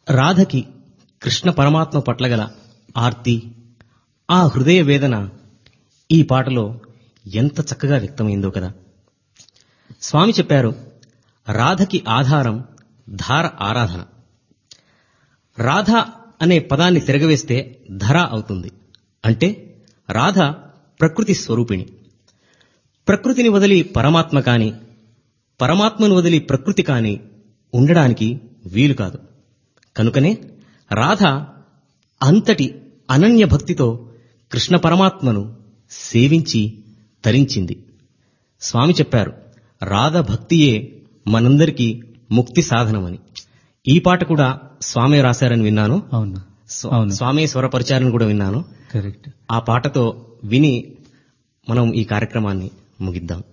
రాధకి కృష్ణ పరమాత్మ పట్ల గల ఆర్తి ఆ హృదయ వేదన ఈ పాటలో ఎంత చక్కగా వ్యక్తమైందో కదా స్వామి చెప్పారు రాధకి ఆధారం ధార ఆరాధన రాధ అనే పదాన్ని తిరగవేస్తే ధర అవుతుంది అంటే రాధ ప్రకృతి స్వరూపిణి ప్రకృతిని వదిలి పరమాత్మ కాని పరమాత్మను వదిలి ప్రకృతి కాని ఉండడానికి వీలు కాదు కనుకనే రాధ అంతటి అనన్య భక్తితో కృష్ణ పరమాత్మను సేవించి తరించింది స్వామి చెప్పారు రాధ భక్తియే మనందరికీ ముక్తి సాధనమని ఈ పాట కూడా స్వామి రాశారని విన్నాను అవును స్వ- అవును. స్వామి స్వరపరిచారని కూడా విన్నాను కరెక్ట్ ఆ పాటతో విని మనం ఈ కార్యక్రమాన్ని ముగిద్దాం